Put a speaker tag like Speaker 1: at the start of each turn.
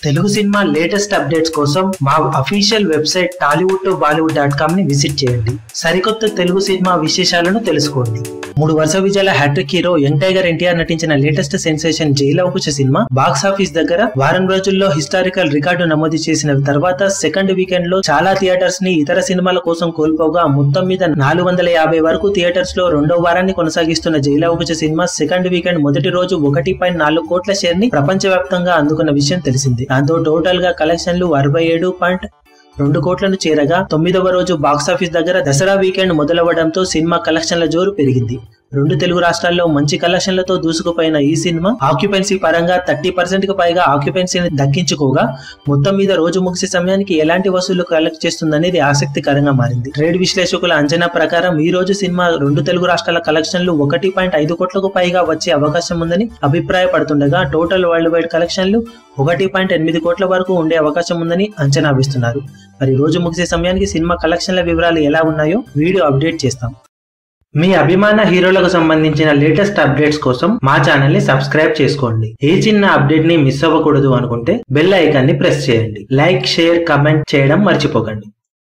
Speaker 1: Telugu cinema latest updates కోసం మా official website Tollywood to Bollywood dot com ని విజిట్ చేయండి సరికొత్త తెలుగు సినిమా విశేషాలను తెలుసుకోండి మూడు వరుస విజయాల hattrick hero young tiger NTR నటించిన లేటెస్ట్ సెన్సేషన్ జైలవకుశ సినిమా బాక్స్ ఆఫీస్ దగ్గర వారం రోజుల్లో హిస్టారికల్ రికార్డు నమోదు చేసిన తర్వాత సెకండ్ వీకెండ్ లో చాలా థియేటర్స్ ని ఇతర సినిమాల కోసం కోల్పోగా మొత్తం మీద నాలుగు వందల యాభై వరకు థియేటర్స్ లో రెండో వారాన్ని కొనసాగిస్తున్న జైలవకుశ సినిమా సెకండ్ వీకెండ్ మొదటి రోజు ఒకటి పాయింట్ నాలుగు కోట్ల షేర్ ని ప్రపంచవ్యాప్తంగా అందుకున్న విషయం తెలిసింది దాంతో టోటల్ గా కలెక్షన్లు అరవై ఏడు పాయింట్ రెండు కోట్లను చేరగా తొమ్మిదవ రోజు బాక్సాఫీస్ దగ్గర దసరా వీకెండ్ మొదలవ్వడంతో సినిమా కలెక్షన్ల జోరు పెరిగింది రెండు తెలుగు రాష్ట్రాల్లో మంచి కలెక్షన్లతో దూసుకుపోయిన ఈ సినిమా ఆక్యుపెన్సీ పరంగా థర్టీ పర్సెంట్ కి పైగా ఆక్యుపెన్సీని దక్కించుకోగా మొత్తం మీద రోజు ముగిసే సమయానికి ఎలాంటి వసూళ్లు కలెక్ట్ చేస్తుందనేది ఆసక్తికరంగా మారింది ట్రేడ్ విశ్లేషకుల అంచనా ప్రకారం ఈ రోజు సినిమా రెండు తెలుగు రాష్ట్రాల కలెక్షన్లు ఒకటి పాయింట్ ఐదు కోట్లకు పైగా వచ్చే అవకాశం ఉందని అభిప్రాయపడుతుండగా టోటల్ వరల్డ్ వైడ్ కలెక్షన్లు ఒకటి పాయింట్ ఎనిమిది కోట్ల వరకు ఉండే అవకాశం ఉందని అంచనా వేస్తున్నారు మరి రోజు ముగిసే సమయానికి సినిమా కలెక్షన్ల వివరాలు ఎలా ఉన్నాయో వీడియో అప్డేట్ చేస్తాం మీ అభిమాన హీరోలకు సంబంధించిన లేటెస్ట్ అప్డేట్స్ కోసం మా ఛానల్ ని సబ్స్క్రైబ్ చేసుకోండి ఏ చిన్న అప్డేట్ ని మిస్ అవ్వకూడదు అనుకుంటే బెల్ ఐకాన్ ని ప్రెస్ చేయండి లైక్ షేర్ కమెంట్ చేయడం మర్చిపోకండి